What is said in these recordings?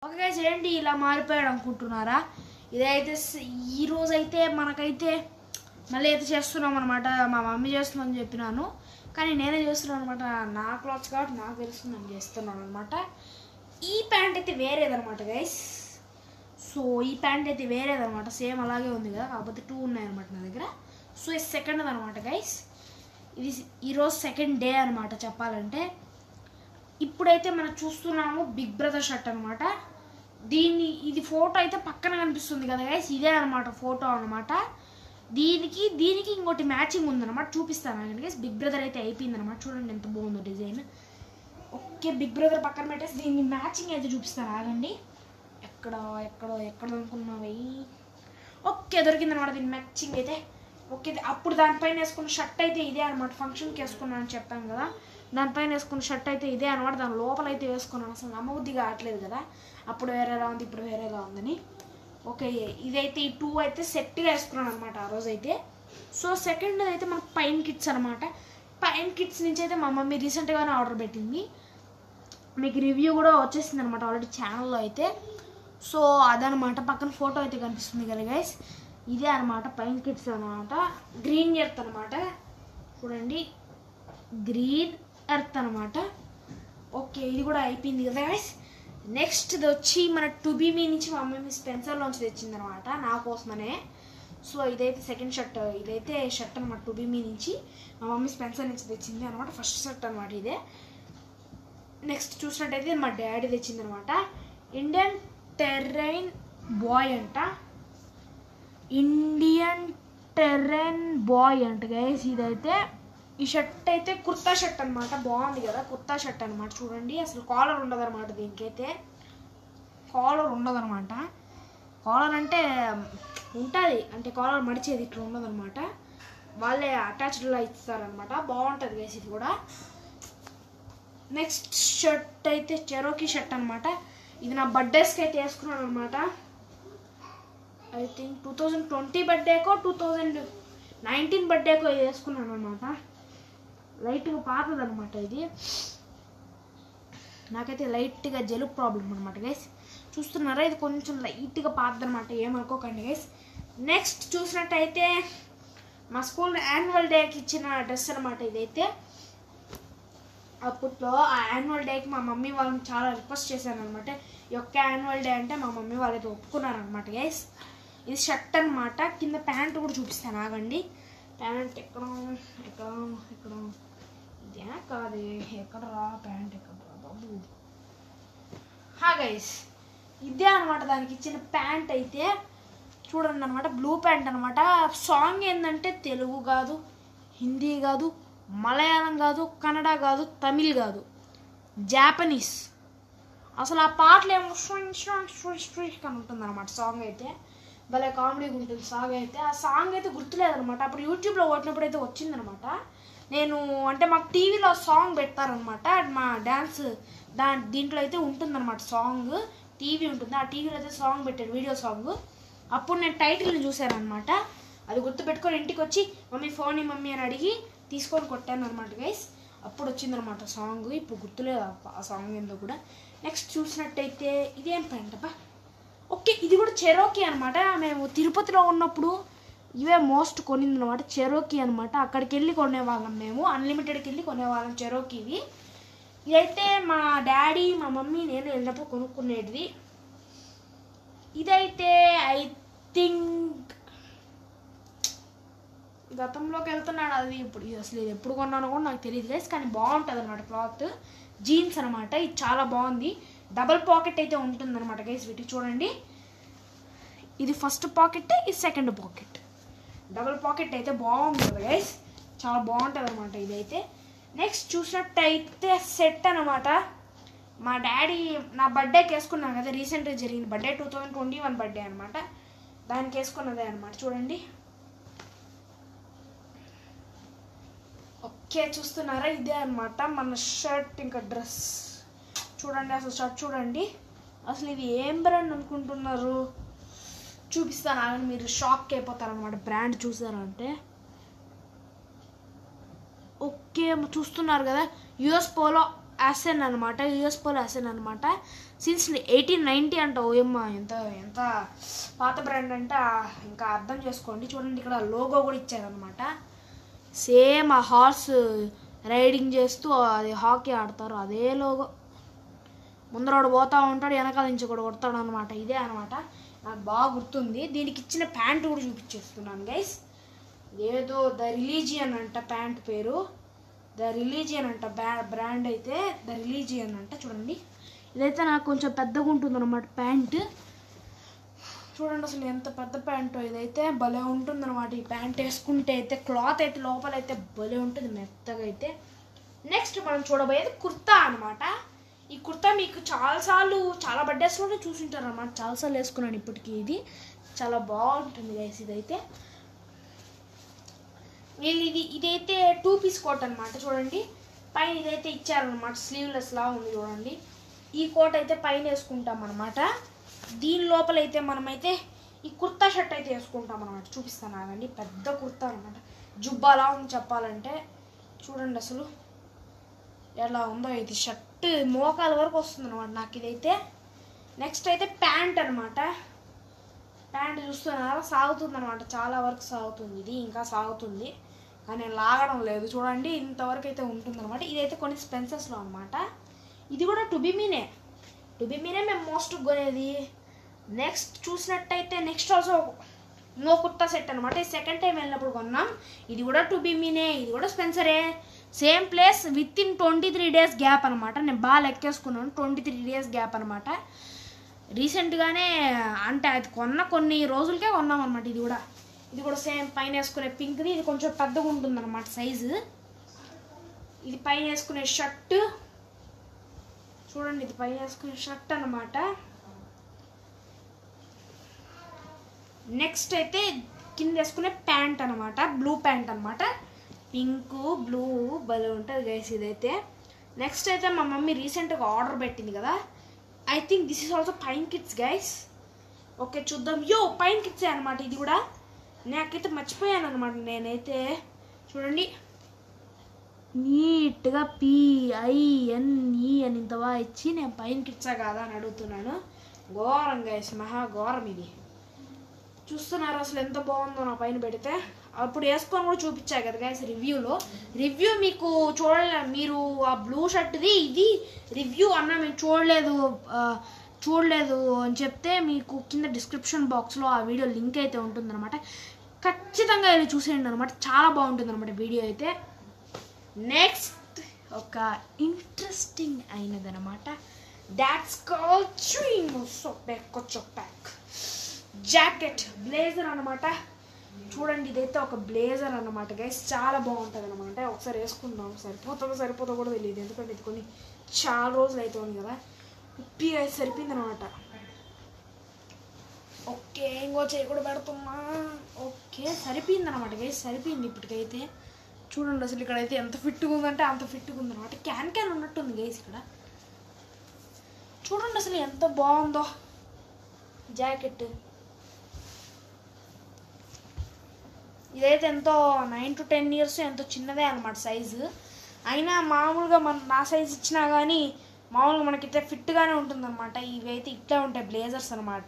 okay guys, ఏంటి ఇలా మారిపోయాడు అనుకుంటున్నారా ఇదైతే స- ఈ రోజు అయితే మనకైతే మళ్ళీ అయితే చేస్తున్నాం అనమాట మా మమ్మీ చేస్తుందని చెప్పినాను కానీ నేనే చేస్తున్నాను అనమాట నా క్లాత్స్ కాబట్టి నాకు తెలుసు నేను చేస్తున్నాను అనమాట ఈ ప్యాంట్ అయితే వేరేదనమాట గైస్ సో ఈ ప్యాంట్ అయితే వేరేదనమాట సేమ్ అలాగే ఉంది కదా కాకపోతే టూ ఉన్నాయన్నమాట నా దగ్గర సో ఇది సెకండ్ అనమాట గైస్ ఇది ఈరోజు సెకండ్ డే అనమాట చెప్పాలంటే ఇప్పుడైతే మనం చూస్తున్నాము బిగ్ బ్రదర్ షర్ట్ అనమాట దీన్ని ఇది ఫోటో అయితే పక్కన కనిపిస్తుంది కదా గైస్ ఇదే అనమాట ఫోటో అనమాట దీనికి దీనికి ఇంకోటి మ్యాచింగ్ ఉందన్నమాట చూపిస్తాను గైస్ బిగ్ బ్రదర్ అయితే అయిపోయింది అనమాట చూడండి ఎంత బాగుందో డిజైన్ ఓకే బిగ్ బ్రదర్ పక్కన పెట్టేసి దీన్ని మ్యాచింగ్ అయితే చూపిస్తాను ఆగండి ఎక్కడ ఎక్కడ ఎక్కడ అనుకున్నావి ఓకే దొరికింది అనమాట దీని మ్యాచింగ్ అయితే ఓకే ఇది అప్పుడు దానిపైన వేసుకున్న షర్ట్ అయితే ఇదే అనమాట ఫంక్షన్కి వేసుకున్నాను అని చెప్పాను కదా దానిపైన వేసుకున్న షర్ట్ అయితే ఇదే అనమాట దాని లోపల అయితే వేసుకున్నాను అసలు నమ్మబుద్ధి కావట్లేదు కదా అప్పుడు వేరేలా ఉంది ఇప్పుడు వేరేగా ఉందని ఓకే ఇదైతే ఈ టూ అయితే సెట్గా వేసుకున్నాను అనమాట ఆ రోజు అయితే సో సెకండ్ అయితే మనకు పైన్ కిట్స్ అనమాట పైన్ కిట్స్ నుంచి అయితే మా మమ్మీ రీసెంట్గానే ఆర్డర్ పెట్టింది మీకు రివ్యూ కూడా వచ్చేసింది అనమాట ఆల్రెడీ ఛానల్లో అయితే సో అదనమాట పక్కన ఫోటో అయితే కనిపిస్తుంది కదా గైస్ ఇదే అనమాట పైన్ కిట్స్ అనమాట గ్రీన్ ఎర్త్ అనమాట చూడండి గ్రీన్ ఎర్త్ అనమాట ఓకే ఇది కూడా అయిపోయింది కదా గైస్ నెక్స్ట్ ఇది వచ్చి మన టుబీమీ నుంచి మా మమ్మీ స్పెన్సర్లోంచి తెచ్చింది అనమాట నా కోసమనే సో ఇదైతే సెకండ్ షర్ట్ ఇదైతే షర్ట్ అనమాట టుబీమీ నుంచి మా మమ్మీ స్పెన్సర్ నుంచి తెచ్చింది అనమాట ఫస్ట్ షర్ట్ అనమాట ఇదే నెక్స్ట్ చూసినట్టయితే మా డాడీ తెచ్చింది అనమాట ఇండియన్ టెర్రైన్ బాయ్ అంట ఇండియన్ టెర్రైన్ బాయ్ అంట గైస్ ఇదైతే ఈ షర్ట్ అయితే కుర్తా షర్ట్ అనమాట బాగుంది కదా కుర్తా షర్ట్ అనమాట చూడండి అసలు కాలర్ ఉండదు అనమాట దీనికైతే కాలర్ ఉండదు అనమాట కాలర్ అంటే ఉంటుంది అంటే కాలర్ మడిచేది ఇట్లా ఉండదు అనమాట వాళ్ళే అటాచ్డ్లా ఇస్తారనమాట బాగుంటుంది గైస్ ఇది కూడా నెక్స్ట్ షర్ట్ అయితే చెరోకి షర్ట్ అనమాట ఇది నా బర్త్డేస్కి అయితే వేసుకున్నాను అనమాట I think two thousand twenty బర్త్డేకో టూ థౌజండ్ నైన్టీన్ బర్త్డేకో వేసుకున్నాను అనమాట లైట్గా పాతది అనమాట ఇది నాకైతే లైట్గా జలుబు ప్రాబ్లం అనమాట గైస్ చూస్తున్నారా ఇది కొంచెం లైట్గా పాతది అనమాట ఏమనుకోకండి గైస్ నెక్స్ట్ చూసినట్టయితే మా స్కూల్ యాన్యువల్ డేకి ఇచ్చిన డ్రెస్ అనమాట ఇదైతే అప్పట్లో ఆ యాన్యువల్ డేకి మా మమ్మీ వాళ్ళని చాలా రిక్వెస్ట్ చేశాను అనమాట ఈ యొక్క యాన్యువల్ డే అంటే మా మమ్మీ వాళ్ళైతే ఒప్పుకున్నారు అనమాట గైస్ ఇది షర్ట్ అనమాట కింద ప్యాంట్ కూడా చూపిస్తాను ఆగండి ప్యాంట్ ఎక్కడ ఎక్కడ ఎక్కడ ఇదే కాదు ఎక్కడ రా ప్యాంట్ ఎక్కడ రా బాబు హా గైస్ ఇదే అనమాట దానికి ఇచ్చిన ప్యాంట్ అయితే చూడండి అనమాట బ్లూ ప్యాంట్ అనమాట సాంగ్ ఏంటంటే తెలుగు కాదు హిందీ కాదు మలయాళం కాదు కన్నడ కాదు తమిళ్ కాదు జాపనీస్ అసలు ఆ పాటలు ఏమో స్వింగ్ స్వింగ్ స్వింగ్ స్వింగ్ అని ఉంటుంది అనమాట సాంగ్ అయితే భలే కామెడీగా ఉంటుంది సాంగ్ అయితే ఆ సాంగ్ అయితే గుర్తులేదనమాట అప్పుడు యూట్యూబ్లో కొట్టినప్పుడు అయితే వచ్చిందనమాట నేను అంటే మాకు టీవీలో సాంగ్ పెడతారనమాట మా డ్యాన్స్ దా దీంట్లో అయితే ఉంటుందన్నమాట సాంగ్ టీవీ ఉంటుంది ఆ టీవీలో అయితే సాంగ్ పెట్టారు వీడియో సాంగ్ అప్పుడు నేను టైటిల్ని చూశాను అనమాట అది గుర్తుపెట్టుకొని ఇంటికి వచ్చి మమ్మీ ఫోన్ మమ్మీ అని అడిగి తీసుకొని కొట్టాను అనమాట గైస్ అప్పుడు వచ్చిందనమాట సాంగ్ ఇప్పుడు గుర్తులేదు ఆ- ఆ సాంగ్ ఏందో కూడా నెక్స్ట్ చూసినట్టయితే ఇదేం ప్యాంట్ అబ్బా ఓకే ఇది కూడా చెరోకి అనమాట మేము తిరుపతిలో ఉన్నప్పుడు ఇవే మోస్ట్ కొనింది అనమాట చెరోకి అనమాట అక్కడికి వెళ్ళి కొనేవాళ్ళం మేము అన్లిమిటెడ్కి వెళ్ళి కొనేవాళ్ళం చెరోకి ఇవి ఇదైతే మా డాడీ మా మమ్మీ నేను వెళ్ళినప్పుడు కొనుక్కునేటిది ఇదైతే ఐ థింక్ గతంలోకి వెళ్తున్నాడు అది ఇప్పుడు ఇది అసలు ఇది ఎప్పుడు కొన్నానో కూడా నాకు తెలియదు గైస్ కానీ బాగుంటుంది అనమాట క్లాత్ జీన్స్ అనమాట ఇది చాలా బాగుంది డబల్ పాకెట్ అయితే ఉంటుంది అనమాట గైస్ వీటికి చూడండి ఇది ఫస్ట్ పాకెట్ ఇది సెకండ్ పాకెట్ డబల్ పాకెట్ అయితే బాగుంది కదా గైస్ చాలా బాగుంటుంది అనమాట ఇదైతే నెక్స్ట్ చూసినట్టయితే సెట్ అనమాట మా డాడీ నా బర్త్డేకి వేసుకున్నాను కదా రీసెంట్గా జరిగింది birthday two thousand twenty one birthday అనమాట దానికి వేసుకున్నదే అనమాట చూడండి ఓకే చూస్తున్నారా ఇదే అనమాట మన షర్ట్ ఇంకా డ్రెస్ చూడండి అసలు షర్ట్ చూడండి అసలు ఇది ఏం బ్రాండ్ అనుకుంటున్నారు చూపిస్తాను ఆగండి మీరు షాక్ అయిపోతారు అనమాట బ్రాండ్ చూసారంటే ఓకే చూస్తున్నారు కదా యుఎస్ పోలో అసెన్ అనమాట యుఎస్ పోలో అసెన్ అనమాట సిన్స్ ఎయిటీన్ నైంటీ అంట ఓయమ్మ ఎంత ఎంత పాత బ్రాండ్ అంటే ఆ, ఇంకా అర్థం చేసుకోండి చూడండి ఇక్కడ లోగో కూడా ఇచ్చారనమాట సేమ్ ఆ హార్స్ రైడింగ్ చేస్తూ అది హాకీ ఆడతారు అదే లోగో ముందర పోతా ఉంటాడు వెనకాల నుంచి కూడా కొడతాడు అనమాట ఇదే అనమాట నాకు బాగా గుర్తుంది దీనికి ఇచ్చిన ప్యాంట్ కూడా చూపించేస్తున్నాను గైస్ ఏదో ద రిలీజియన్ అంట ప్యాంట్ పేరు ద రిలీజియన్ అంట బ్రా బ్రాండ్ అయితే ద రిలీజియన్ అంట చూడండి ఇదైతే నాకు కొంచెం పెద్దగా ఉంటుంది అనమాట ప్యాంట్ చూడండి అసలు ఎంత పెద్ద ప్యాంట్ ఇదైతే భలే ఉంటుంది అనమాట ఈ ప్యాంట్ వేసుకుంటే అయితే క్లాత్ అయితే లోపల అయితే భలే ఉంటుంది మెత్తగా అయితే నెక్స్ట్ మనం చూడబోయేది కుర్తా అనమాట ఈ కుర్తా మీకు చాలాసార్లు చాలా బర్త్డేస్లోనే చూసింటారు అనమాట చాలాసార్లు వేసుకున్నాను ఇప్పటికి ఇది చాలా బాగుంటుంది గైస్ ఇదైతే వీళ్ళు ఇది ఇదైతే టూ పీస్ కోట్ అనమాట చూడండి పైన ఇదైతే ఇచ్చారనమాట స్లీవ్లెస్ లా ఉంది చూడండి ఈ కోట్ అయితే పైన వేసుకుంటాం అనమాట దీని లోపల అయితే మనమైతే ఈ కుర్తా షర్ట్ అయితే వేసుకుంటాం అనమాట చూపిస్తాను ఆగండి పెద్ద కుర్తా అనమాట జుబ్బాలా ఉంది చెప్పాలంటే చూడండి అసలు ఎలా ఉందో ఇది షర్ట్ మోకాల వరకు వస్తుంది అనమాట నాకు ఇదైతే నెక్స్ట్ అయితే ప్యాంట్ అనమాట ప్యాంట్ చూస్తున్నారా సాగుతుంది అనమాట చాలా వరకు సాగుతుంది ఇది ఇంకా సాగుతుంది కానీ నేను లాగడం లేదు చూడండి ఇంతవరకు అయితే ఉంటుంది అనమాట ఇదైతే కొన్ని స్పెన్సెస్లో అనమాట ఇది కూడా టుబి మీనే టుబి మీనే మేము మోస్ట్ కొనేది నెక్స్ట్ చూసినట్టయితే నెక్స్ట్ ఆల్సో ఇంకో కుర్తా సెట్ అనమాట ఇది సెకండ్ టైం వెళ్ళినప్పుడు కొన్నాం ఇది కూడా టుబి మీనే ఇది కూడా స్పెన్సరే same place with in twenty three days gap అనమాట నేను బాగా లెక్కేసుకున్నాను ట్వంటీ త్రీ డేస్ గ్యాప్ అనమాట రీసెంట్గానే అంటే అది కొన్న కొన్ని రోజులకే కొన్నాం అనమాట ఇది కూడా ఇది కూడా సేమ్ పైన వేసుకునే పింక్ది ఇది కొంచెం పెద్దగా ఉంటుంది అనమాట సైజు ఇది పైన వేసుకునే షర్ట్ చూడండి ఇది పైన వేసుకునే షర్ట్ అనమాట నెక్స్ట్ అయితే కింద వేసుకునే ప్యాంట్ అనమాట బ్లూ ప్యాంట్ అనమాట పింక్ బ్లూ భలే ఉంటుంది గైస్ ఇదైతే నెక్స్ట్ అయితే మా మమ్మీ రీసెంట్గా ఆర్డర్ పెట్టింది కదా I think this is also Pine Kids guys okay చూద్దాం యో పైన్ కిడ్సే అనమాట ఇది కూడా నాకైతే మర్చిపోయాను అనమాట నేనైతే చూడండి నీట్గా పిఐఎన్ఈ అని ఇంత బాగా ఇచ్చి నేను పైన కిడ్సా కాదా అని అడుగుతున్నాను ఘోరం గైస్ మహా ఘోరం ఇది చూస్తున్నారు అసలు ఎంత బాగుందో నా పైన పెడితే అప్పుడు వేసుకొని కూడా చూపించా కదా గైస్ రివ్యూలో రివ్యూ మీకు చూడలే మీరు ఆ బ్లూ షర్ట్ది ఇది రివ్యూ అన్న మేము చూడలేదు ఆ, చూడలేదు అని చెప్తే మీకు కింద డిస్క్రిప్షన్ బాక్స్లో ఆ వీడియో లింక్ అయితే ఉంటుందన్నమాట ఖచ్చితంగా వెళ్ళి చూసేయండి అనమాట చాలా బాగుంటుంది అనమాట వీడియో అయితే నెక్స్ట్ ఒక ఇంట్రెస్టింగ్ అయినదనమాట దాట్స్ కాల్ చుయింగ్ సొప్పాక్ కొచ్చొప్పాక్ జాకెట్ బ్లేజర్ అనమాట చూడండి ఇదైతే ఒక బ్లేజర్ అనమాట గైస్ చాలా బాగుంటుంది అనమాట ఒకసారి వేసుకుందాం సరిపోతుందో సరిపోతుందో కూడా తెలియదు ఎందుకంటే ఇది కొన్ని చాలా రోజులు అవుతుంది కదా ఉప్పి అయితే సరిపోయింది అనమాట ఓకే ఇంకో చేయి కూడా పెడుతున్నా ఓకే సరిపోయింది అనమాట గైస్ సరిపోయింది ఇప్పటికైతే చూడండి అసలు ఇక్కడైతే ఎంత ఫిట్గా ఉందంటే అంత ఫిట్గా ఉందన్నమాట క్యాన్ క్యాన్ ఉన్నట్టుంది గైస్ ఇక్కడ చూడండి అసలు ఎంత బాగుందో జాకెట్ ఇదైతే ఎంతో నైన్ టు టెన్ ఇయర్స్ ఎంతో చిన్నదే అనమాట సైజు అయినా మామూలుగా మన నా సైజ్ ఇచ్చినా కానీ మామూలుగా మనకైతే ఫిట్గానే ఉంటుందన్నమాట ఇవి అయితే ఇట్లా ఉంటాయి బ్లేజర్స్ అనమాట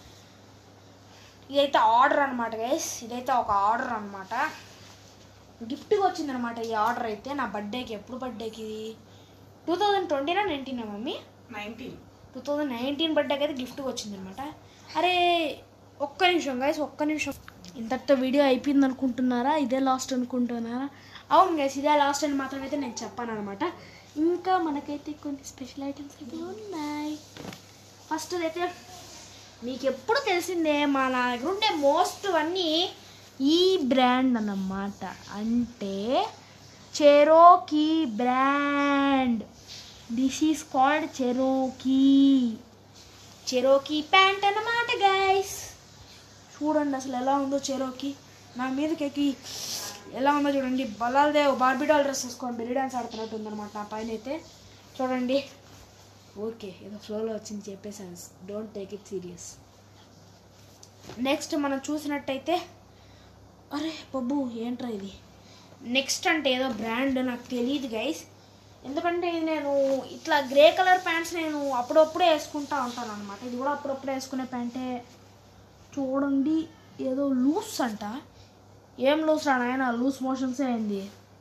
ఇదైతే ఆర్డర్ అనమాట గైస్ ఇదైతే ఒక ఆర్డర్ అనమాట గిఫ్ట్గా వచ్చిందనమాట ఈ ఆర్డర్ అయితే నా బర్త్డేకి ఎప్పుడు బర్త్డేకి టూ థౌజండ్ ట్వంటీనా నైన్టీనా mummy nineteen two thousand nineteen బర్త్డేకి అయితే గిఫ్ట్గా వచ్చిందనమాట అరే ఒక్క నిమిషం గైస్ ఒక్క నిమిషం ఇంతటితో వీడియో అయిపోయింది అనుకుంటున్నారా ఇదే లాస్ట్ అనుకుంటున్నారా అవును గైస్ ఇదే లాస్ట్ అని మాత్రం అయితే నేను చెప్పాను అనమాట ఇంకా మనకైతే కొన్ని స్పెషల్ ఐటమ్స్ అయితే ఉన్నాయి ఫస్ట్ అయితే మీకు ఎప్పుడు తెలిసిందే మా నా దగ్గర ఉండే మోస్ట్ అన్నీ ఈ బ్రాండ్ అన్నమాట అంటే Cherokee brand this is called Cherokee Cherokee pant అన్నమాట గైస్ చూడండి అసలు ఎలా ఉందో చెరోకీ నా మీదకి ఎక్కి ఎలా ఉందో చూడండి బలాల్దేవ్ బార్బీ డాల్ డ్రెస్ వేసుకొని బెల్లి డాన్స్ ఆడుతున్నట్టు ఉందన్నమాట నా పైన అయితే చూడండి ఓకే ఏదో ఫ్లోలో వచ్చింది చెప్పేసాను don't take it serious next మనం చూసినట్టయితే అరే పబ్బు ఏంట్రా ఇది నెక్స్ట్ అంటే ఏదో బ్రాండ్ నాకు తెలియదు గైస్ ఎందుకంటే ఇది నేను ఇట్లా గ్రే కలర్ ప్యాంట్స్ నేను అప్పుడప్పుడే వేసుకుంటా ఉంటాను అనమాట ఇది కూడా అప్పుడప్పుడు వేసుకునే ప్యాంటే చూడండి ఏదో లూస్ అంట ఏం లూస్ రా నాయన లూస్ మోషన్స్ అయింది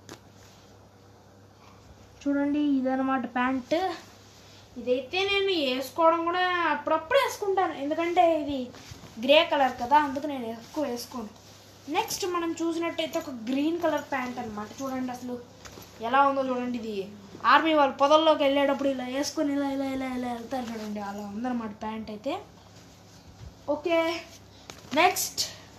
చూడండి ఇదనమాట ప్యాంట్ ఇదైతే నేను వేసుకోవడం కూడా అప్పుడప్పుడు వేసుకుంటాను ఎందుకంటే ఇది గ్రే కలర్ కదా అందుకు నేను ఎక్కువ వేసుకోను నెక్స్ట్ మనం చూసినట్టయితే ఒక గ్రీన్ కలర్ ప్యాంట్ అనమాట చూడండి అసలు ఎలా ఉందో చూడండి ఇది ఆర్మీ వాళ్ళు పొదల్లోకి వెళ్ళేటప్పుడు ఇలా వేసుకొని ఇలా ఇలా ఇలా ఇలా వెళ్తారు చూడండి అలా ఉందన్నమాట ప్యాంట్ అయితే ఓకే నెక్స్ట్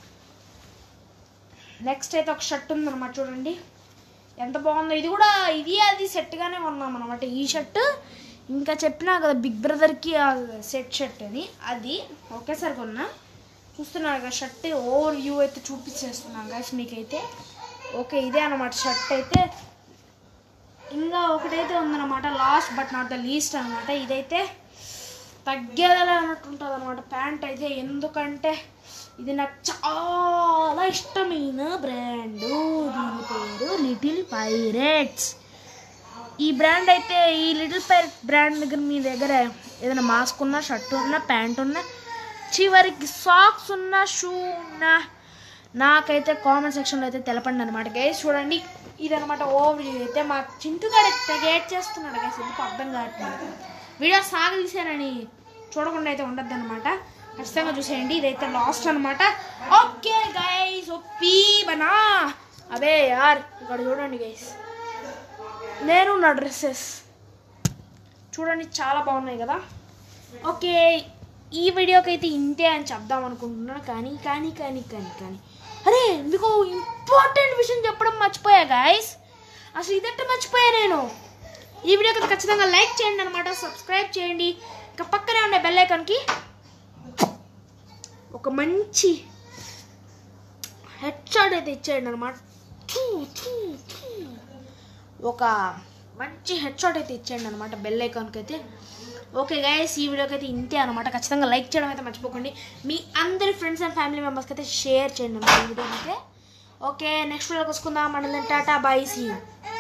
నెక్స్ట్ అయితే ఒక షర్ట్ ఉందన్నమాట చూడండి ఎంత బాగుందో ఇది కూడా ఇది అది సెట్గానే ఉన్నాం అనమాట ఈ షర్ట్ ఇంకా చెప్పినా కదా బిగ్ బ్రదర్కి సెట్ షర్ట్ అని అది ఒకేసారి కొన్నా చూస్తున్నారు కదా షర్ట్ ఓవర్ వ్యూ అయితే చూపించేస్తున్నాను గాయస్ మీకైతే ఓకే ఇదే అనమాట షర్ట్ అయితే ఇంకా ఒకటైతే ఉందన్నమాట last but not the least అనమాట ఇదైతే తగ్గేదలా అన్నట్టు ఉంటుంది అనమాట ప్యాంట్ అయితే ఎందుకంటే ఇది నాకు చాలా ఇష్టమైన బ్రాండ్ దీని పేరు లిటిల్ పైరేట్స్ ఈ బ్రాండ్ అయితే ఈ లిటిల్ పైరెట్ బ్రాండ్ దగ్గర మీ దగ్గర ఏదైనా మాస్క్ ఉన్నా షర్ట్ ఉన్నా ప్యాంట్ ఉన్నా చివరికి సాక్స్ ఉన్నా షూ ఉన్నా నాకైతే కామెంట్ సెక్షన్లో అయితే తెలపండి అనమాట గైస్ చూడండి ఇదనమాట ఓవర్ అయితే మా చింటుగాడు తెగేట్ చేస్తున్నాడు గైస్ ఎందుకు అర్థం కావట్లేదు వీడియో సాగదీశానని చూడకుండా అయితే ఉండద్దు అనమాట ఖచ్చితంగా చూసేయండి ఇదైతే లాస్ట్ అనమాట ఓకే గైస్ ఒప్పి బనా అబే యార్ ఇక్కడ చూడండి గైస్ నేను నా డ్రెస్సెస్ చూడండి చాలా బాగున్నాయి కదా ఓకే ఈ వీడియోకి అయితే ఇంతే అని చెప్దాం అనుకుంటున్నాను కానీ కానీ కానీ కానీ కానీ అరే మీకు ఇంపార్టెంట్ విషయం చెప్పడం మర్చిపోయా గాయస్ అసలు ఇదంటే మర్చిపోయా నేను ఈ వీడియోకి అయితే ఖచ్చితంగా లైక్ చేయండి అనమాట సబ్స్క్రైబ్ చేయండి ఇంకా పక్కనే ఉండే బెల్ ఐకాన్కి ఒక మంచి హెడ్ షాట్ అయితే ఇచ్చేయండి అనమాట ఒక మంచి హెడ్ షాట్ అయితే ఇచ్చేయండి అనమాట బెల్ ఐకాన్కి అయితే ఓకే గైస్ ఈ వీడియోకి అయితే ఇంతే అనమాట ఖచ్చితంగా లైక్ చేయడం అయితే మర్చిపోకండి మీ అందరి ఫ్రెండ్స్ అండ్ ఫ్యామిలీ మెంబర్స్కి అయితే షేర్ చేయండి అనమాట ఈ వీడియోని అయితే ఓకే నెక్స్ట్ వీడియోకి వసుకుందాం మనల్ని టాటా బాయ్ సీ